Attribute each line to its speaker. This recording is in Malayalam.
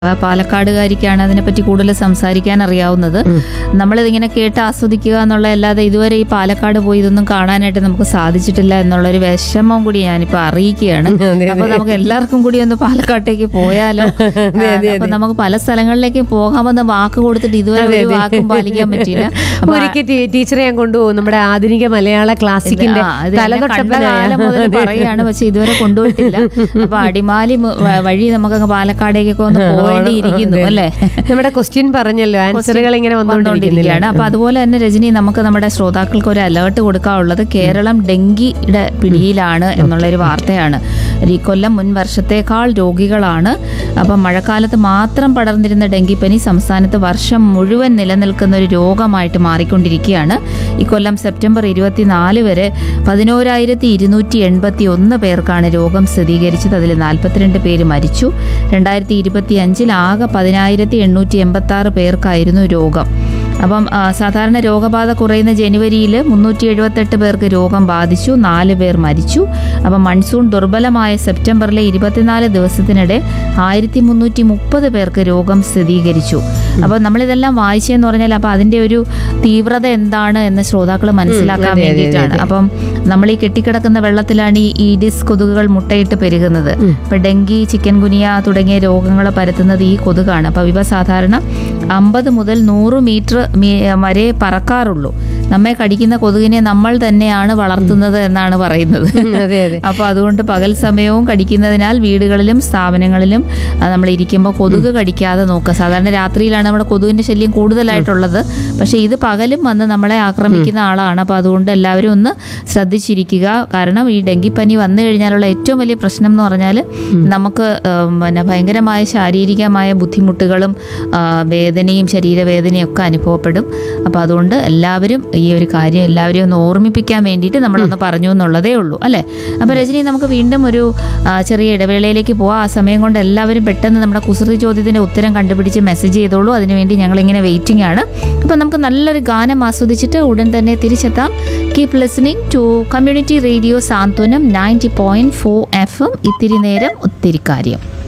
Speaker 1: ആ, പാലക്കാടുകാരിക്കാണ് അതിനെപ്പറ്റി കൂടുതൽ സംസാരിക്കാൻ അറിയാവുന്നത് നമ്മളിതിങ്ങനെ കേട്ട് ആസ്വദിക്കുക എന്നുള്ള അല്ലാതെ ഇതുവരെ ഈ പാലക്കാട് പോയി ഇതൊന്നും കാണാനായിട്ട് നമുക്ക് സാധിച്ചിട്ടില്ല എന്നുള്ളൊരു വിഷമം കൂടി ഞാനിപ്പോ അറിയിക്കുകയാണ്
Speaker 2: അതെ,
Speaker 1: അപ്പൊ നമുക്ക് എല്ലാവർക്കും കൂടി ഒന്ന് പാലക്കാട്ടേക്ക് പോയാലോ ആ, അപ്പൊ നമുക്ക് പല സ്ഥലങ്ങളിലേക്കും പോകാമെന്ന് വാക്ക് കൊടുത്തിട്ട് ഇതുവരെ ഒരു വാക്കും പാലിക്കാൻ പറ്റിയില്ല അപ്പൊ
Speaker 2: ഒരിക്കൽ ടീ- ടീച്ചറെ ഞാൻ കൊണ്ടുപോകും നമ്മുടെ ആധുനിക മലയാള ക്ലാസിക്കിന്റെ
Speaker 1: ആ, ഇത് എന്നെ കണ്ട കാലം മുതൽ
Speaker 2: തലതൊട്ടപ്പനായ
Speaker 1: പറയാണ് പക്ഷെ ഇതുവരെ കൊണ്ടുപോയിട്ടില്ല അപ്പൊ അടിമാലി മു- വ- വഴി നമുക്കങ്ങ് പാലക്കാടേക്കൊക്കെ ഒന്ന് പോകേണ്ടിയിരിക്കുന്നു അല്ലേ
Speaker 2: നമ്മുടെ ക്വസ്റ്റ്യൻ പറഞ്ഞല്ലോ ആൻസറുകൾ ഇങ്ങനെ വന്നുകൊണ്ടിരിക്കുന്നില്ല
Speaker 1: വന്നുകൊണ്ടിരിക്കുകയാണ് അപ്പൊ അതുപോലെ തന്നെ രജനി നമുക്ക് നമ്മുടെ ശ്രോതാക്കൾക്ക് ഒരു അലേർട്ട് കൊടുക്കാനുള്ളത് കേരളം ഡെങ്കിയുടെ പിടിയിലാണ് എന്നുള്ളൊരു വാർത്തയാണ് ഈ കൊല്ലം മുൻ വർഷത്തേക്കാൾ രോഗികളാണ് അപ്പം മഴക്കാലത്ത് മാത്രം പടർന്നിരുന്ന ഡെങ്കിപ്പനി സംസ്ഥാനത്ത് വർഷം മുഴുവൻ നിലനിൽക്കുന്ന ഒരു രോഗമായിട്ട് മാറിക്കൊണ്ടിരിക്കുകയാണ് ഈ കൊല്ലം സെപ്റ്റംബർ ഇരുപത്തിനാല് വരെ പതിനോരായിരത്തി ഇരുന്നൂറ്റി എൺപത്തി ഒന്ന് പേർക്കാണ് രോഗം സ്ഥിരീകരിച്ചത് അതിൽ നാൽപ്പത്തിരണ്ട് പേര് മരിച്ചു രണ്ടായിരത്തി ഇരുപത്തി അഞ്ചിൽ ആകെ പതിനായിരത്തി എണ്ണൂറ്റി എൺപത്തി ആറ് പേർക്കായിരുന്നു രോഗം അപ്പം ആ, സാധാരണ രോഗബാധ കുറയുന്ന ജനുവരിയിൽ മുന്നൂറ്റി എഴുപത്തെട്ട് പേർക്ക് രോഗം ബാധിച്ചു നാല് പേർ മരിച്ചു അപ്പം മൺസൂൺ ദുർബലമായ സെപ്റ്റംബറിലെ ഇരുപത്തിനാല് ദിവസത്തിനിടെ ആയിരത്തി മുന്നൂറ്റി മുപ്പത് പേർക്ക് രോഗം സ്ഥിരീകരിച്ചു അപ്പം നമ്മളിതെല്ലാം വായിച്ചെന്ന് പറഞ്ഞാൽ അപ്പം അതിൻ്റെ ഒരു തീവ്രത എന്താണ് എന്ന് ശ്രോതാക്കൾ മനസ്സിലാക്കാൻ
Speaker 2: അതെ, അതെ,
Speaker 1: വേണ്ടിയിട്ടാണ് അപ്പം നമ്മൾ ഈ കെട്ടിക്കിടക്കുന്ന വെള്ളത്തിലാണ് ഈ ഈഡിസ് കൊതുകുകൾ മുട്ടയിട്ട് പെരുകുന്നത് ഇപ്പൊ ഡെങ്കി ചിക്കൻ ഗുനിയ തുടങ്ങിയ രോഗങ്ങൾ പരത്തുന്നത് ഈ കൊതുകാണ് അപ്പൊ ഇവ സാധാരണ അമ്പത് മുതൽ നൂറ് മീറ്റർ മീ- വരെ പറക്കാറുള്ളൂ നമ്മെ കടിക്കുന്ന കൊതുകിനെ നമ്മൾ തന്നെയാണ് വളർത്തുന്നത് എന്നാണ് പറയുന്നത്
Speaker 2: അതെ അതെ
Speaker 1: അപ്പോൾ അതുകൊണ്ട് പകൽ സമയവും കടിക്കുന്നതിനാൽ വീടുകളിലും സ്ഥാപനങ്ങളിലും ആ, നമ്മൾ ഇരിക്കുമ്പോൾ കൊതുക് കടിക്കാതെ നോക്കുക സാധാരണ രാത്രിയിലാണ് നമ്മുടെ കൊതുകിന്റെ ശല്യം കൂടുതലായിട്ടുള്ളത് പക്ഷേ ഇത് പകലും വന്ന് നമ്മളെ ആക്രമിക്കുന്ന ആളാണ് അപ്പോൾ അതുകൊണ്ട് എല്ലാവരും ഒന്ന് ശ്രദ്ധിച്ചിരിക്കുക കാരണം ഈ ഡെങ്കിപ്പനി വന്നു കഴിഞ്ഞാലുള്ള ഏറ്റവും വലിയ പ്രശ്നം എന്ന് പറഞ്ഞാൽ നമുക്ക് ഉം, പിന്നെ ഭയങ്കരമായ ശാരീരികമായ ബുദ്ധിമുട്ടുകളും ആ, വേദനയും ശരീരവേദനയും ഒക്കെ അനുഭവപ്പെടും അപ്പോൾ അതുകൊണ്ട് എല്ലാവരും ഈ ഒരു കാര്യം എല്ലാവരെയും ഒന്ന് ഓർമ്മിപ്പിക്കാൻ വേണ്ടിയിട്ട് നമ്മളൊന്ന് പറഞ്ഞു എന്നുള്ളതേ ഉള്ളൂ അല്ലേ അപ്പോൾ രജനി നമുക്ക് വീണ്ടും ഒരു ആ, ചെറിയ ഇടവേളയിലേക്ക് പോവാം ആ സമയം കൊണ്ട് എല്ലാവരും പെട്ടെന്ന് നമ്മുടെ കുസൃതി ചോദ്യത്തിന്റെ ഉത്തരം കണ്ടുപിടിച്ച് മെസ്സേജ് ചെയ്തോളൂ അതിനുവേണ്ടി ഞങ്ങളിങ്ങനെ വെയിറ്റിംഗ് ആണ് അപ്പോൾ നമുക്ക് നല്ലൊരു ഗാനം ആസ്വദിച്ചിട്ട് ഉടൻ തന്നെ തിരിച്ചെത്താം keep listening to community radio Santhwanam ninety point four F M ഇത്തിരി നേരം ഒത്തിരി കാര്യം